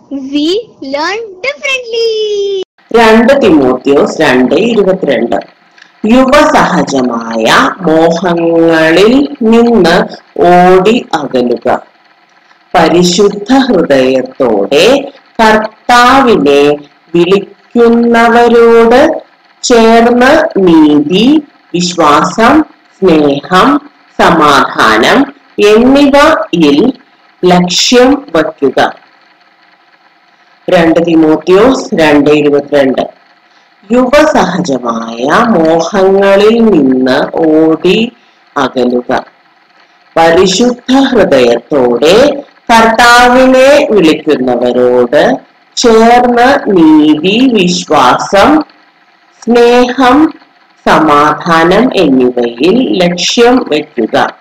we learn differently. രണ്ട് തിമോത്തിയോസ് രണ്ട് ഇരുപത്തിരണ്ട് യുവസഹജമായ മോഹങ്ങളിൽ നിന്ന് ഓടി അകലുക പരിശുദ്ധ ഹൃദയത്തോടെ കർത്താവിനെ വിളിക്കുന്നവരോട് ചേർന്ന് നീതി വിശ്വാസം സ്നേഹം സമാധാനം എന്നിവയിൽ ലക്ഷ്യം വയ്ക്കുക രണ്ട് തിമോത്തിയോസ് രണ്ട് ഇരുപത്തിരണ്ട് യുവസഹജമായ മോഹങ്ങളിൽ നിന്ന് ഓടി അകലുക പരിശുദ്ധ ഹൃദയത്തോടെ കർത്താവിനെ വിളിക്കുന്നവരോട് ചേർന്ന് നീതി വിശ്വാസം സ്നേഹം സമാധാനം എന്നിവയിൽ ലക്ഷ്യം വയ്ക്കുക